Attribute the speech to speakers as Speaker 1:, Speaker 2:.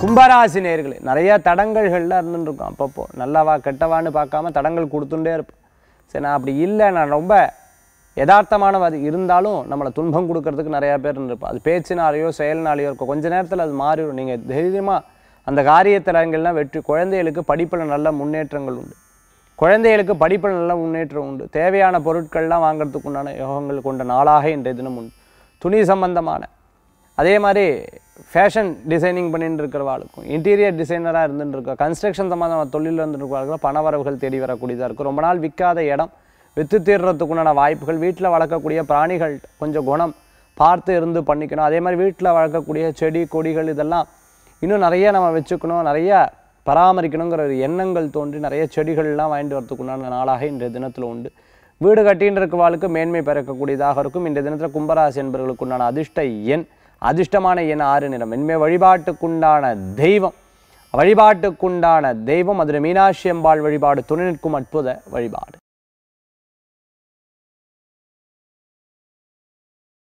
Speaker 1: கும்பராசி நேர்களே நிறைய தடங்கல்கள்லாம் இருந்துருக்கும் அப்பப்போ நல்லவா கெட்டவான்னு பார்க்காம தடங்கள் கொடுத்துட்டே இருப்போம் சரி நான் அப்படி இல்லை நான் ரொம்ப யதார்த்தமானவாதி இருந்தாலும் நம்மளை துன்பம் கொடுக்கறதுக்கு நிறையா பேர் இருந்திருப்போம் அது பேச்சினாலேயோ செயல்னாலேயோ இருக்கும் கொஞ்ச நேரத்தில் அது மாறிடும் நீங்கள் தைரியமாக அந்த காரியத்திலங்கள்லாம் வெற்றி குழந்தைகளுக்கு படிப்பில் நல்ல முன்னேற்றங்கள் உண்டு குழந்தைகளுக்கு படிப்பில் நல்ல முன்னேற்றம் உண்டு தேவையான பொருட்கள்லாம் வாங்குறதுக்கு உண்டான யோகங்கள் கொண்ட நாளாக இன்றைய தினம் உண்டு துணி சம்பந்தமான அதே மாதிரி ஃபேஷன் டிசைனிங் பண்ணிட்டு இருக்கிறவாளுக்கும் இன்டீரியர் டிசைனராக இருந்துட்டு இருக்க கன்ஸ்ட்ரக்ஷன் சம்மந்தமான தொழிலில் இருந்துட்டு இருக்கிறவர்களுக்கு பணவரவுகள் தேடி வரக்கூடியதாக இருக்கும் ரொம்ப நாள் விற்காத இடம் விற்று தீர்றதுக்குண்டான வாய்ப்புகள் வீட்டில் வளர்க்கக்கூடிய பிராணிகள் கொஞ்சம் குணம் பார்த்து இருந்து பண்ணிக்கணும் அதே மாதிரி வீட்டில் வளர்க்கக்கூடிய செடி கொடிகள் இதெல்லாம் இன்னும் நிறைய நம்ம வச்சுக்கணும் நிறைய பராமரிக்கணுங்கிற ஒரு எண்ணங்கள் தோன்றி நிறைய செடிகள்லாம் வாங்கிட்டு வரதுக்குண்டான நாளாக இன்றைய தினத்தில் உண்டு வீடு கட்டின்னு இருக்கவாளுக்கு மேன்மை பிறக்கக்கூடியதாக இருக்கும் இன்றைய தினத்தில் கும்பராசி என்பவர்களுக்கு உண்டான அதிர்ஷ்ட எண் அதிர்ஷ்டமான எண் ஆறு நிறம் இனிமே வழிபாட்டுக்குண்டான தெய்வம் வழிபாட்டுக்குண்டான தெய்வம் அதில் மீனாட்சி அம்பாள் வழிபாடு துணை நிற்கும் அற்புத வழிபாடு